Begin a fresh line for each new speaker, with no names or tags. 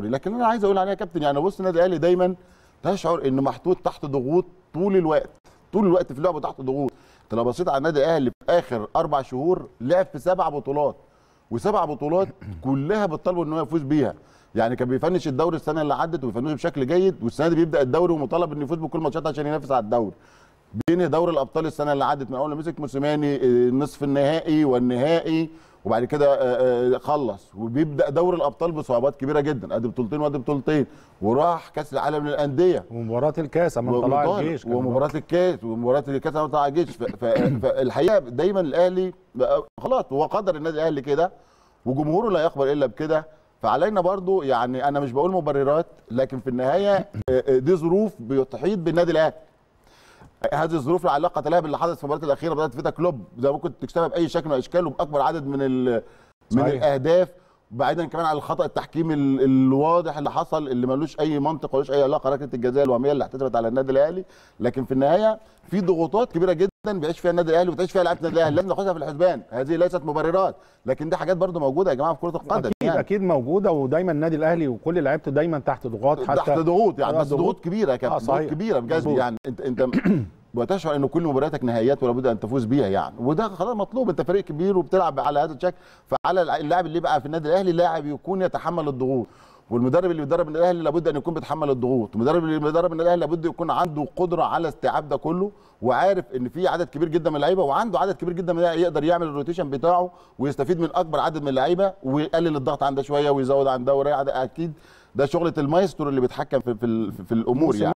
الدوري لكن انا عايز اقول عليها يا كابتن يعني بص النادي الاهلي دايما تشعر انه محطوط تحت ضغوط طول الوقت طول الوقت في لعبه تحت ضغوط انت لو بصيت على النادي الاهلي في اخر اربع شهور لعب في سبع بطولات وسبع بطولات كلها بتطالبه ان هو يفوز بيها يعني كان بيفنش الدوري السنه اللي عدت وبيفنشه بشكل جيد والسنه دي بيبدا الدوري ومطالب انه يفوز بكل ماتشات عشان ينافس على الدوري بينهي دوري الابطال السنه اللي عدت من اول ما مسك موسيماني آه، نصف النهائي والنهائي وبعد كده آه، آه، خلص وبيبدا دوري الابطال بصعوبات كبيره جدا ادي بطولتين وادي بطولتين وراح كاس العالم للانديه
ومباراه الكاس امام طلائع
ومطالب.
الجيش كان
ومباراه الكاس ومباراه الكاس امام طلائع الجيش ف- ف- فالحقيقه دايما الاهلي بقى- خلاص هو قدر النادي الاهلي كده وجمهوره لا يقبل الا بكده فعلينا برضو يعني انا مش بقول مبررات لكن في النهايه آه، آه، دي ظروف بتحيط بالنادي الاهلي هذه الظروف لا علاقه لها باللي حدث في المباراه الاخيره بدات فيتا كلوب زي ما كنت تكسبها باي شكل من الاشكال وباكبر عدد من ال- من
صحيح.
الاهداف بعيدا كمان عن الخطا التحكيمي ال- الواضح اللي حصل اللي ملوش اي منطق ولوش اي علاقه ركله الجزاء الوهميه اللي احتسبت على النادي الاهلي لكن في النهايه في ضغوطات كبيره جدا بيعيش فيها النادي الاهلي وبتعيش فيها لعيبه النادي الاهلي لازم ناخدها في الحسبان هذه ليست مبررات لكن دي حاجات برضو موجوده يا جماعه في كره القدم
اكيد اكيد موجوده ودايما النادي الاهلي وكل لعيبته دايما تحت ضغوط حتى
تحت ضغوط يعني
آه،
بس ضغوط كبيره يا كابتن
آه،
ضغوط
صحيح.
كبيره بجد
مظبوط.
يعني انت انت وتشعر ان كل مبارياتك نهائيات ولا بد ان تفوز بيها يعني وده خلاص مطلوب انت فريق كبير وبتلعب على هذا الشكل فعلى اللاعب اللي بقى في النادي الاهلي لاعب يكون يتحمل الضغوط والمدرب اللي بيدرب النادي الاهلي لابد ان يكون بيتحمل الضغوط المدرب اللي بيدرب النادي الاهلي لابد يكون عنده قدره على استيعاب ده كله وعارف ان في عدد كبير جدا من اللعيبه وعنده عدد كبير جدا من اللعيبة يقدر يعمل الروتيشن بتاعه ويستفيد من اكبر عدد من اللعيبه ويقلل الضغط عن ده شويه ويزود عن ده ويريح ده اكيد ده شغله المايسترو اللي بيتحكم في في, ال- في الامور يعني